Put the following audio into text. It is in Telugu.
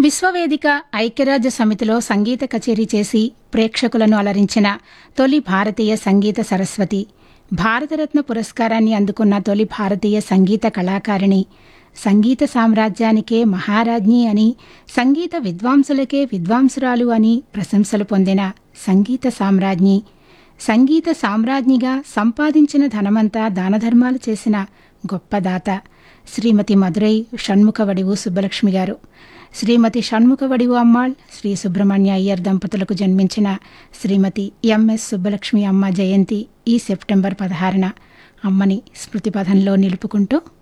విశ్వవేదిక ఐక్యరాజ్య సమితిలో సంగీత కచేరీ చేసి ప్రేక్షకులను అలరించిన తొలి భారతీయ సంగీత సరస్వతి భారతరత్న పురస్కారాన్ని అందుకున్న తొలి భారతీయ సంగీత కళాకారిణి సంగీత సామ్రాజ్యానికే మహారాజ్ఞి అని సంగీత విద్వాంసులకే విద్వాంసురాలు అని ప్రశంసలు పొందిన సంగీత సామ్రాజ్ఞి సంగీత సామ్రాజ్ఞిగా సంపాదించిన ధనమంతా దానధర్మాలు చేసిన గొప్ప దాత శ్రీమతి మధురై షణ్ముఖవడివు సుబ్బలక్ష్మి గారు శ్రీమతి షణ్ముఖవడివు అమ్మాళ్ శ్రీ సుబ్రహ్మణ్య అయ్యర్ దంపతులకు జన్మించిన శ్రీమతి ఎంఎస్ సుబ్బలక్ష్మి అమ్మ జయంతి ఈ సెప్టెంబర్ పదహారున అమ్మని స్మృతిపథంలో నిలుపుకుంటూ